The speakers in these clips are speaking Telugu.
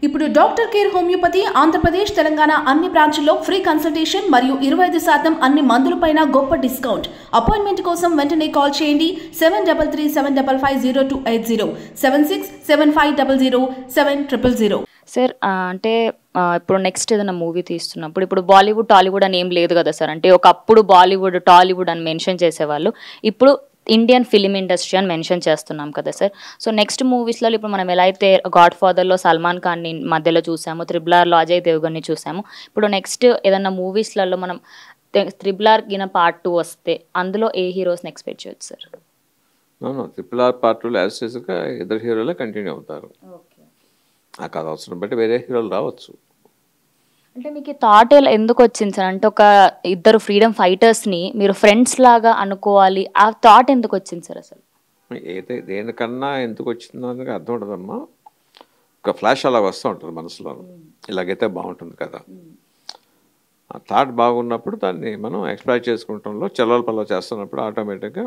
ఇప్పుడు doctor care homeopathy Andhra Pradesh Telangana అన్ని బ్రాంచుల్లో ఫ్రీ కన్సల్టేషన్ మరియు ఇరవై ఐదు శాతం అన్ని మందులపైన గొప్ప డిస్కౌంట్ అపాయింట్మెంట్ కోసం వెంటనే కాల్ చేయండి seven double three seven double five zero two eight zero seven six seven five double zero seven triple zero sir ఆ, అంటే ఆ, ఇప్పుడు నెక్స్ట్ ఏదైనా మూవీ తీస్తున్నప్పుడు ఇప్పుడు బాలీవుడ్ టాలీవుడ్ అని ఏం లేదు కదా సార్ అంటే ఒకప్పుడు బాలీవుడ్ టాలీవుడ్ అని మెన్షన్ చేసేవాళ్ళు ఇప్పుడు ఇండియన్ ఫిలిం ఇండస్ట్రీ అని మెన్షన్ చేస్తున్నాం కదా సార్ సో నెక్స్ట్ మూవీస్లో ఇప్పుడు మనం ఎలా అయితే గాడ్ ఫాదర్లో సల్మాన్ ఖాన్ని మధ్యలో చూసాము త్రిబులార్లో అజయ్ దేవ్గన్ని చూసాము ఇప్పుడు నెక్స్ట్ ఏదైనా మూవీస్లలో మనం త్రిబులార్ గిన పార్ట్ టూ వస్తే అందులో ఏ హీరోస్ని ఎక్స్పెక్ట్ చేయొచ్చు sir no triple R part టూలో యాజ్గా ఇద్దరు హీరోలే కంటిన్యూ అవుతారు ఆ కథ అవసరం బట్టి వేరే హీరోలు రావచ్చు అంటే మీకు ఈ థాట్ ఎలా ఎందుకు వచ్చింది సార్ అంటే ఒక ఇద్దరు ఫ్రీడమ్ ఫైటర్స్ని మీరు ఫ్రెండ్స్ లాగా అనుకోవాలి ఆ థాట్ ఎందుకు వచ్చింది సార్ అసలు ఏదై దేనికన్నా ఎందుకు వచ్చిందో అనేది అర్థం ఉండదమ్మా ఒక ఫ్లాష్ అలా వస్తూ ఉంటుంది మనసులో ఇలాగైతే బాగుంటుంది కదా ఆ థాట్ బాగున్నప్పుడు దాన్ని మనం ఎక్స్ప్లాయిట్ చేసుకుంటంలో చెల్లల పల్ల చేస్తున్నప్పుడు ఆటోమేటిక్గా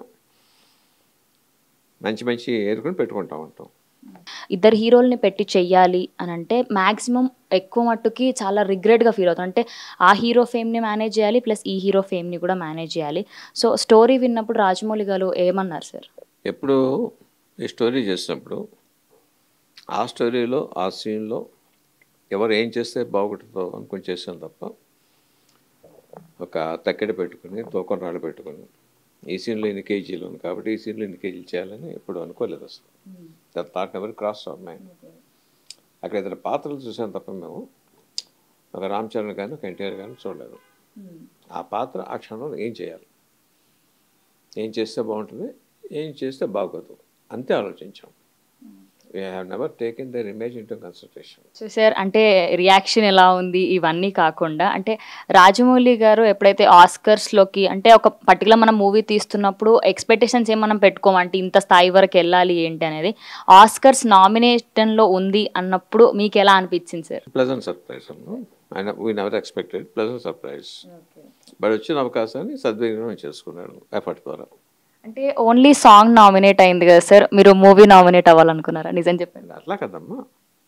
మంచి మంచి ఏరుకుని పెట్టుకుంటూ ఉంటాం ఇద్దరు హీరోల్ని పెట్టి చెయ్యాలి అని అంటే మ్యాక్సిమం ఎక్కువ మట్టుకి చాలా రిగ్రెట్గా ఫీల్ అవుతాం అంటే ఆ హీరో ఫేమ్ని మేనేజ్ చేయాలి ప్లస్ ఈ హీరో ఫేమ్ని కూడా మేనేజ్ చేయాలి సో స్టోరీ విన్నప్పుడు రాజమౌళి గారు ఏమన్నారు సార్ ఎప్పుడు ఈ స్టోరీ చేసినప్పుడు ఆ స్టోరీలో ఆ సీన్లో ఎవరు ఏం చేస్తే బాగుంటుందో అనుకుని చేసాం తప్ప ఒక తక్కెడ పెట్టుకుని తూకం రాళ్ళు పెట్టుకుని ఈ సీన్లో ఇన్ని కేజీలు ఉంది కాబట్టి ఈ సీన్లో ఇన్ని కేజీలు చేయాలని ఎప్పుడు అనుకోలేదు అసలు that thought never cross our mind అక్కడ ఇద్దరు పాత్రలు చూసాం తప్ప మేము ఒక రామ్ చరణ్ కానీ ఒక ఎన్టీఆర్ కానీ చూడలేదు ఆ పాత్ర ఆ క్షణంలో ఏం చేయాలి ఏం చేస్తే బాగుంటుంది ఏం చేస్తే బాగోదు అంతే ఆలోచించాం we have never taken their image into consultation so sir అంటే రియాక్షన్ ఎలా ఉంది ఇవన్నీ కాకుండా అంటే రాజమౌళి గారు ఎప్పుడైతే ఆస్కర్స్లోకి అంటే ఒక పర్టికులర్ మనం మూవీ తీస్తున్నప్పుడు ఎక్స్పెక్టేషన్స్ ఏం మనం పెట్టుకోమంటే ఇంత స్థాయి వరకు వెళ్ళాలి ఏంటి అనేది ఆస్కర్స్ నామినేషన్లో ఉంది అన్నప్పుడు మీకు ఎలా అనిపించింది సార్ ప్లెజెంట్ సర్ప్రైజ్ ఆయన we never expected pleasant surprise but వచ్చిన అవకాశాన్ని సద్వినియోగం చేసుకున్నాడు ఎఫర్ట్ ద్వారా అంటే ఓన్లీ సాంగ్ నామినేట్ అయింది కదా సార్ మీరు మూవీ నామినేట్ అవ్వాలనుకున్నారా నిజం చెప్పండి అట్లా కదమ్మా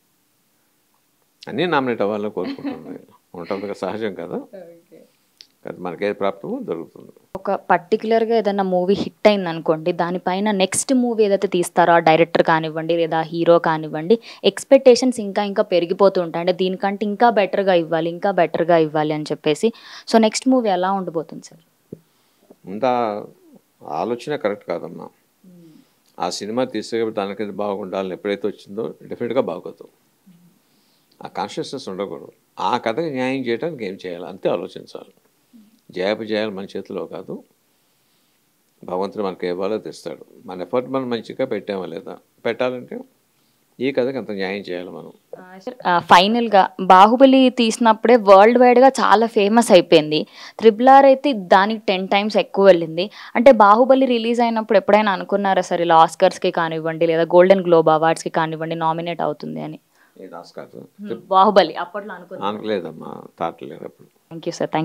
అన్నీ నామినేట్ అవ్వాలని కోరుకుంటుంది ఉంటుంది కదా సహజం కదా కదా మనకేది ప్రాప్తమో దొరుకుతుంది ఒక పర్టికులర్గా ఏదైనా మూవీ హిట్ అయింది అనుకోండి దానిపైన నెక్స్ట్ మూవీ ఏదైతే తీస్తారో ఆ డైరెక్టర్ కానివ్వండి లేదా హీరో కానివ్వండి ఎక్స్పెక్టేషన్స్ ఇంకా ఇంకా పెరిగిపోతూ ఉంటాయి అంటే దీనికంటే ఇంకా బెటర్గా ఇవ్వాలి ఇంకా బెటర్గా ఇవ్వాలి అని చెప్పేసి సో నెక్స్ట్ మూవీ ఎలా ఉండబోతుంది సార్ అంత ఆలోచన కరెక్ట్ కాదమ్మా ఆ సినిమా తీసే దానికి బాగుండాలని ఎప్పుడైతే వచ్చిందో డెఫినెట్గా బాగోదు ఆ కాన్షియస్నెస్ ఉండకూడదు ఆ కథకి న్యాయం చేయడానికి ఏం చేయాలి అంతే ఆలోచించాలి జయాపజయాలు మన చేతిలో కాదు భగవంతుడు మనకి ఇవ్వాలో తెస్తాడు మన ఎఫర్ట్ మనం మంచిగా పెట్టామా లేదా పెట్టాలంటే ఈ కథకి అంత న్యాయం చేయాలి మనం ఫైనల్గా బాహుబలి తీసినప్పుడే వరల్డ్ వైడ్గా చాలా ఫేమస్ అయిపోయింది త్రిబుల్ ఆర్ అయితే దానికి టెన్ టైమ్స్ ఎక్కువ వెళ్ళింది అంటే బాహుబలి రిలీజ్ అయినప్పుడు ఎప్పుడైనా అనుకున్నారా సార్ ఇలా ఆస్కర్స్కి కానివ్వండి లేదా గోల్డెన్ గ్లోబ్ అవార్డ్స్కి కానివ్వండి నామినేట్ అవుతుంది అని ఇది ఆస్కాదు బాహుబలి అప్పట్లో అనుకున్నాను అనుకోలేదమ్మా థాట్ లేదు అప్పుడు థ్యాంక్ యూ సార్ థ్యాంక్